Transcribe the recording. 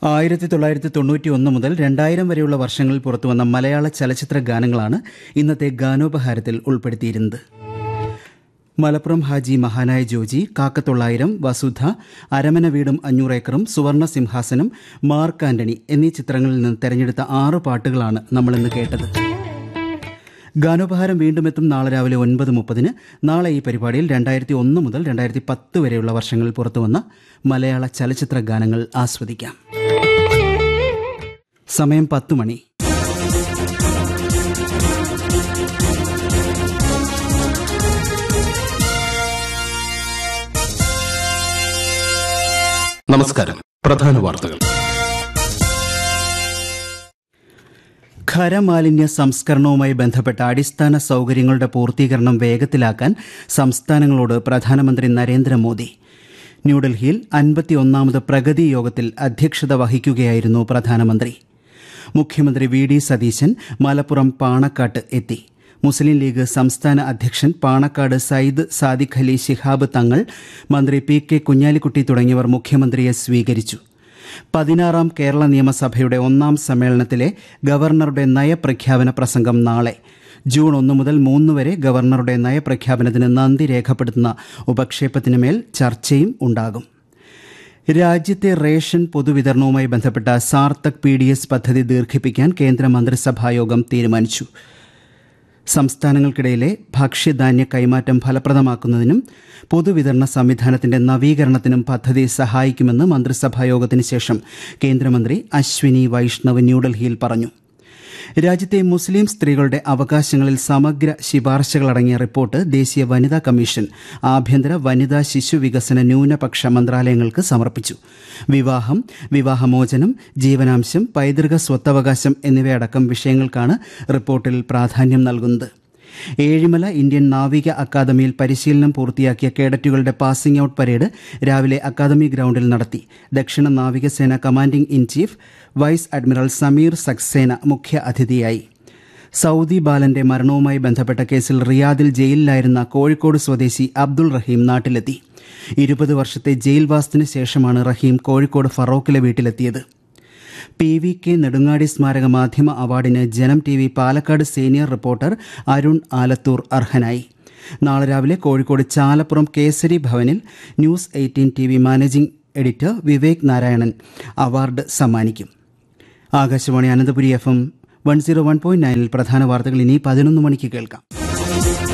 ആയിരത്തി തൊള്ളായിരത്തി തൊണ്ണൂറ്റി ഒന്ന് മുതൽ രണ്ടായിരം വരെയുള്ള വർഷങ്ങളിൽ പുറത്തുവന്ന മലയാള ചലച്ചിത്ര ഗാനങ്ങളാണ് ഇന്നത്തെ ഗാനോപഹാരത്തിൽ ഉൾപ്പെടുത്തിയിരുന്നത് മലപ്പുറം ഹാജി മഹാനായ ജോജി കാക്കത്തൊള്ളായിരം വസുധ അരമന വീടും അഞ്ഞൂറേക്കറും സുവർണ സിംഹാസനം മാർക്ക് ആന്റണി എന്നീ ചിത്രങ്ങളിൽ നിന്ന് തെരഞ്ഞെടുത്ത ആറ് പാട്ടുകളാണ് നമ്മളിന്ന് കേട്ടത് ഗാനോപഹാരം വീണ്ടും എത്തും നാളെ രാവിലെ ഒൻപത് മുപ്പതിന് നാളെ ഈ പരിപാടിയിൽ രണ്ടായിരത്തി ഒന്ന് മുതൽ രണ്ടായിരത്തി പത്ത് വരെയുള്ള വർഷങ്ങളിൽ പുറത്തുവന്ന മലയാള ചലച്ചിത്ര ഗാനങ്ങൾ ആസ്വദിക്കാം സമയം പത്ത് മണി നമസ്കാരം പ്രധാന വാർത്തകൾ ഖരമാലിന്യ സംസ്കരണവുമായി ബന്ധപ്പെട്ട അടിസ്ഥാന സൗകര്യങ്ങളുടെ പൂർത്തീകരണം വേഗത്തിലാക്കാൻ സംസ്ഥാനങ്ങളോട് പ്രധാനമന്ത്രി നരേന്ദ്രമോദി ന്യൂഡൽഹിയിൽ അൻപത്തിയൊന്നാമത് പ്രഗതി യോഗത്തിൽ അധ്യക്ഷത വഹിക്കുകയായിരുന്നു പ്രധാനമന്ത്രി മുഖ്യമന്ത്രി വി ഡി സതീശൻ മലപ്പുറം പാണക്കാട്ട് എത്തി മുസ്ലിം ലീഗ് സംസ്ഥാന അധ്യക്ഷൻ പാണക്കാട് സയ്യിദ് സാദിഖ് അലി ശിഹാബ് തങ്ങൾ മന്ത്രി പി കെ കുഞ്ഞാലിക്കുട്ടി തുടങ്ങിയവർ മുഖ്യമന്ത്രിയെ സ്വീകരിച്ചു പതിനാറാം കേരള നിയമസഭയുടെ ഒന്നാം സമ്മേളനത്തിലെ ഗവർണറുടെ നയപ്രഖ്യാപന പ്രസംഗം നാളെ ജൂൺ ഒന്ന് മുതൽ മൂന്ന് വരെ ഗവർണറുടെ നയപ്രഖ്യാപനത്തിന് നന്ദി രേഖപ്പെടുത്തുന്ന ഉപക്ഷേപത്തിന് മേൽ ചർച്ചയും ഉണ്ടാകും രാജ്യത്തെ റേഷൻ പൊതുവിതരണവുമായി ബന്ധപ്പെട്ട സാർത്തക് പി ഡി എസ് പദ്ധതി ദീർഘിപ്പിക്കാൻ കേന്ദ്ര മന്ത്രിസഭായോഗം തീരുമാനിച്ചു സംസ്ഥാനങ്ങൾക്കിടയിലെ ഭക്ഷ്യധാന്യ കൈമാറ്റം ഫലപ്രദമാക്കുന്നതിനും പൊതുവിതരണ സംവിധാനത്തിന്റെ നവീകരണത്തിനും പദ്ധതി സഹായിക്കുമെന്ന് മന്ത്രിസഭായോഗത്തിന് ശേഷം കേന്ദ്രമന്ത്രി അശ്വിനി വൈഷ്ണവ് ന്യൂഡൽഹിയിൽ പറഞ്ഞു രാജ്യത്തെ മുസ്ലിം സ്ത്രീകളുടെ അവകാശങ്ങളിൽ സമഗ്ര ശിപാർശകളടങ്ങിയ റിപ്പോർട്ട് ദേശീയ വനിതാ കമ്മീഷൻ ആഭ്യന്തര വനിതാ ശിശു വികസന ന്യൂനപക്ഷ മന്ത്രാലയങ്ങൾക്ക് സമർപ്പിച്ചു വിവാഹം വിവാഹമോചനം ജീവനാംശം പൈതൃക സ്വത്തവകാശം എന്നിവയടക്കം വിഷയങ്ങൾക്കാണ് റിപ്പോർട്ടിൽ പ്രാധാന്യം നൽകുന്നത് ഏഴിമല ഇന്ത്യൻ നാവിക അക്കാദമിയിൽ പരിശീലനം പൂർത്തിയാക്കിയ കേഡറ്റുകളുടെ പാസിംഗ് ഔട്ട് പരേഡ് രാവിലെ അക്കാദമി ഗ്രൗണ്ടിൽ നടത്തി ദക്ഷിണ നാവികസേന commanding in chief vice admiral Sameer Saxena മുഖ്യ അതിഥിയായി സൗദി ബാലന്റെ മരണവുമായി ബന്ധപ്പെട്ട കേസിൽ റിയാദിൽ ജയിലിലായിരുന്ന കോഴിക്കോട് സ്വദേശി അബ്ദുൾ റഹീം നാട്ടിലെത്തി ഇരുപത് വർഷത്തെ ജയിൽവാസത്തിന് ശേഷമാണ് റഹീം കോഴിക്കോട് ഫറോക്കിലെ വീട്ടിലെത്തിയത് പി വി കെ നെടുങ്ങാടി സ്മാരക മാധ്യമ അവാർഡിന് Janam T V Palakkad senior reporter Arun Alathur അർഹനായി നാളെ രാവിലെ കോഴിക്കോട് ചാലപ്പുറം കേസരി ഭവനിൽ news eighteen T V managing editor Vivek Narayanan award സമ്മാനിക്കും Akashvani Ananthapuri F M one zero one point നയനിൽ പ്രധാന വാർത്തകൾ ഇനി പതിനൊന്ന് മണിക്ക് കേൾക്കാം